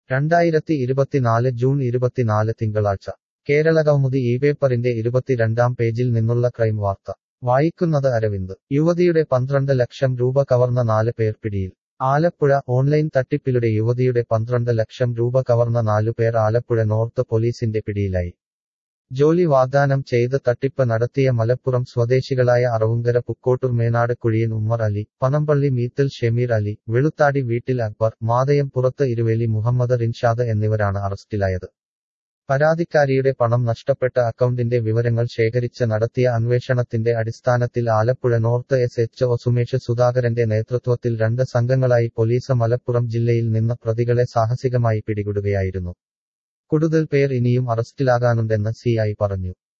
രണ്ടായിരത്തി ഇരുപത്തിനാല് ജൂൺ ഇരുപത്തിനാല് തിങ്കളാഴ്ച കേരളകൗമുദി ഈ പേപ്പറിന്റെ ഇരുപത്തിരണ്ടാം പേജിൽ നിന്നുള്ള ക്രൈം വാർത്ത വായിക്കുന്നത് അരവിന്ദ് യുവതിയുടെ പന്ത്രണ്ട് ലക്ഷം രൂപ കവർന്ന നാല് പേർ പിടിയിൽ ആലപ്പുഴ ഓൺലൈൻ തട്ടിപ്പിലൂടെ യുവതിയുടെ പന്ത്രണ്ട് ലക്ഷം രൂപ കവർന്ന നാലു പേർ ആലപ്പുഴ നോർത്ത് പോലീസിന്റെ പിടിയിലായി ജോലി വാഗ്ദാനം ചെയ്ത് തട്ടിപ്പ് നടത്തിയ മലപ്പുറം സ്വദേശികളായ അറവുങ്കര പുക്കോട്ടൂർ മേനാട് കുഴിയൻ ഉമ്മർ അലി പനമ്പള്ളി മീത്തിൽ ഷെമീർ അലി വെളുത്താടി വീട്ടിൽ അക്ബർ മാതയം പുറത്ത് ഇരുവേലി മുഹമ്മദ് റിൻഷാദ് എന്നിവരാണ് അറസ്റ്റിലായത് പരാതിക്കാരിയുടെ പണം നഷ്ടപ്പെട്ട അക്കൗണ്ടിന്റെ വിവരങ്ങൾ ശേഖരിച്ച് നടത്തിയ അന്വേഷണത്തിന്റെ അടിസ്ഥാനത്തിൽ Alappuzha north S H O Sumesh സുധാകരന്റെ നേതൃത്വത്തിൽ രണ്ട് സംഘങ്ങളായി പോലീസ് മലപ്പുറം ജില്ലയിൽ നിന്ന് പ്രതികളെ സാഹസികമായി പിടികൂടുകയായിരുന്നു കൂടുതൽ പേർ ഇനിയും അറസ്റ്റിലാകാനുണ്ടെന്ന് സിഐ പറഞ്ഞു